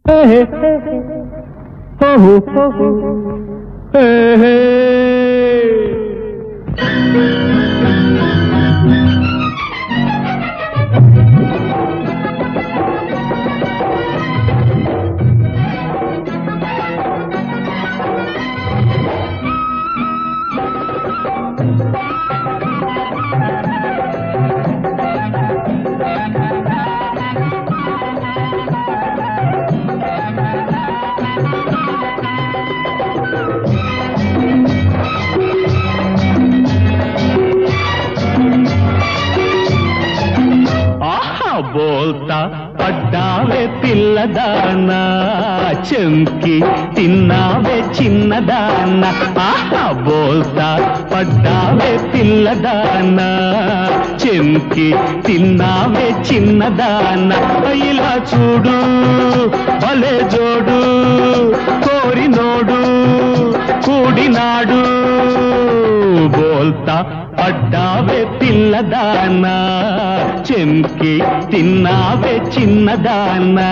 ఆహా బోల్తా పడ్డావే పిల్లదానా చెంకి తిన్నావే చిన్నదానా ఆహా బోల్తా పడ్డావే పిల్లదానా చెంకి తిన్నావే చిన్నదానా ఇలా చూడు భలే జోడు కోరినోడు కూడినాడు బోల్తా పడ్డావే పిల్లదానా చెంకి తిన్నావే చిన్నదానా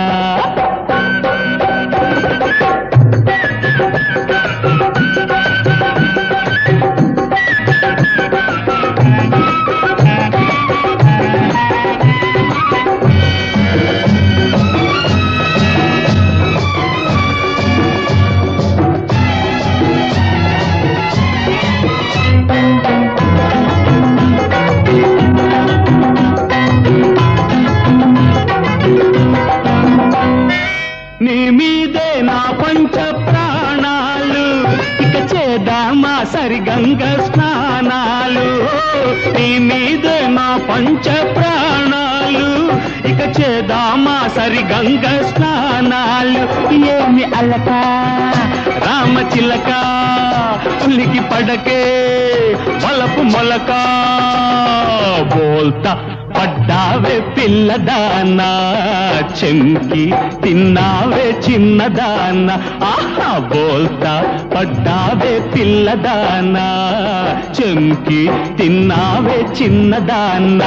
నీ మీదే నా పంచ ప్రాణాలు ఇక చేద్దామా సరిగంగ స్నానాలు నీ మీదే నా పంచ ప్రాణాలు ఇక చేద్దామా సరిగంగ స్నానాలు ఏమి అలక రామచిలక పులికి పడకే వలపు మొలక బోల్తా పడ్డావే పిల్లదానా చెంకి తిన్నావే చిన్నదానా ఆహా బోల్తా పడ్డావే పిల్లదానా చెంకి తిన్నావే చిన్నదానా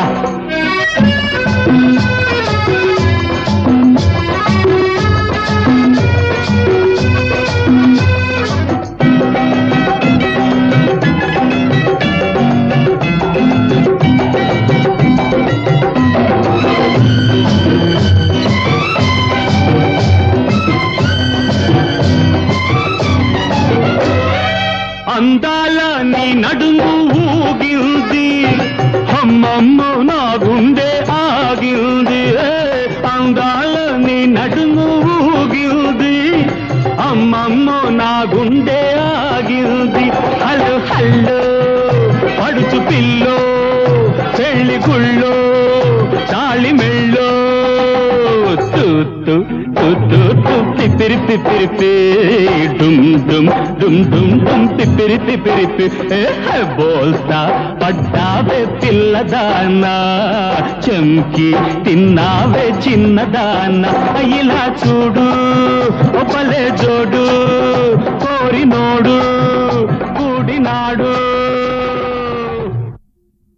అందాల నీ నడుము ఊగింది అమ్మమ్మ నా గుండె ఆగింది ఏ, అందాల నీ నడుము ఊగింది అమ్మమ్మ నా గుండె ఆగింది హలో హల్లో పడుచు పిల్లో పెళ్లి గుళ్ళో తాళి మెళ్ళో తూత్తు తూత్తు పిపిరి పిపిరి పే డుమ్ డుమ్ డుమ్ డుమ్ డుమ్ పిపిరి పిపిరి పి ఏ బోల్తా పడ్డావే పిల్లదానా చెంకి తిన్నావే చిన్నదానా ఇలా చూడు ఒపలే జోడు